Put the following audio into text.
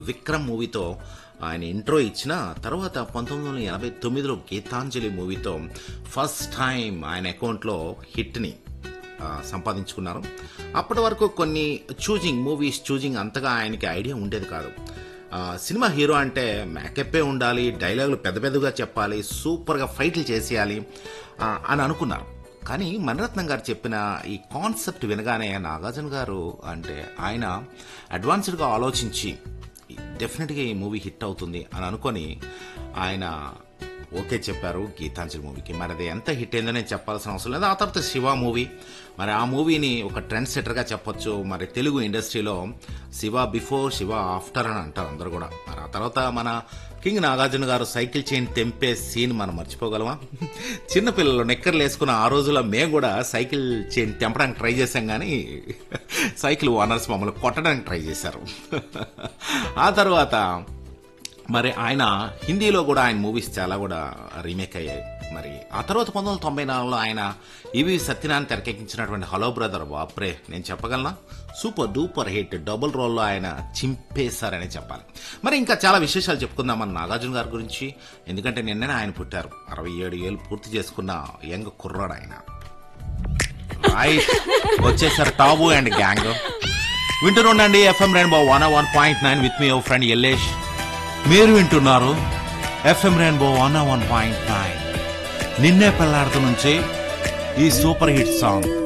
విక్రమ్ మూవీతో ఆయన ఇంట్రో ఇచ్చిన తర్వాత పంతొమ్మిది వందల ఎనభై తొమ్మిదిలో గీతాంజలి మూవీతో ఫస్ట్ టైం ఆయన అకౌంట్లో హిట్ని ఆ, సంపాదించుకున్నారు అప్పటి వరకు కొన్ని చూజింగ్ మూవీస్ చూజింగ్ అంతగా ఆయనకి ఐడియా ఉండేది కాదు ఆ, సినిమా హీరో అంటే మేకప్పే ఉండాలి డైలాగులు పెద్ద పెద్దగా చెప్పాలి సూపర్గా ఫైట్లు చేసేయాలి ఆ, అని అనుకున్నారు కానీ మణిరత్నం గారు చెప్పిన ఈ కాన్సెప్ట్ వినగానే నాగార్జున గారు అంటే ఆయన అడ్వాన్స్డ్గా ఆలోచించి డెఫినెట్గా ఈ మూవీ హిట్ అవుతుంది అని అనుకొని ఆయన ఓకే చెప్పారు గీతాంజలి మూవీకి మరి అది ఎంత హిట్ అయిందో నేను చెప్పాల్సిన అవసరం లేదు ఆ తర్వాత శివ మూవీ మరి ఆ మూవీని ఒక ట్రెండ్ సెటర్గా చెప్పొచ్చు మరి తెలుగు ఇండస్ట్రీలో శివ బిఫోర్ శివ ఆఫ్టర్ అని అంటారు అందరు కూడా మరి ఆ తర్వాత మన కింగ్ నాగార్జున గారు సైకిల్ చైన్ తెంపే సీన్ మనం మర్చిపోగలమా చిన్నపిల్లలు నెక్కర్లు వేసుకున్న ఆ రోజుల్లో మేము కూడా సైకిల్ చైన్ తెంపడానికి ట్రై చేశాం కానీ సైకిల్ ఓనర్స్ మమ్మల్ని కొట్టడానికి ట్రై చేశారు ఆ తర్వాత మరి ఆయన హిందీలో కూడా ఆయన మూవీస్ చాలా కూడా రీమేక్ అయ్యాయి మరి ఆ తర్వాత పంతొమ్మిది వందల తొంభై నాలుగులో ఆయన ఇవి సత్యనారాయణ తెరకెక్కించినటువంటి హలో బ్రదర్ వాప్రే నేను చెప్పగలనా సూపర్ డూపర్ హిట్ డబుల్ రోల్లో ఆయన చింపేశారని చెప్పాలి మరి ఇంకా చాలా విశేషాలు చెప్పుకుందాం మన నాగార్జున గారి గురించి ఎందుకంటే నిన్ననే ఆయన పుట్టారు అరవై ఏడు ఏళ్ళు పూర్తి చేసుకున్న యంగ్ కుర్రాడు ఆయన రైట్ వచ్చేసారు టాబు అండ్ గ్యాంగ్ వింటూనండి FM rainbow one one point nine with మీ ఓ ఫ్రెండ్ ఎల్లేష్ మీరు వింటున్నారు FM rainbow one one point nine Ninne Pelladata నుంచి ఈ సూపర్ హిట్ సాంగ్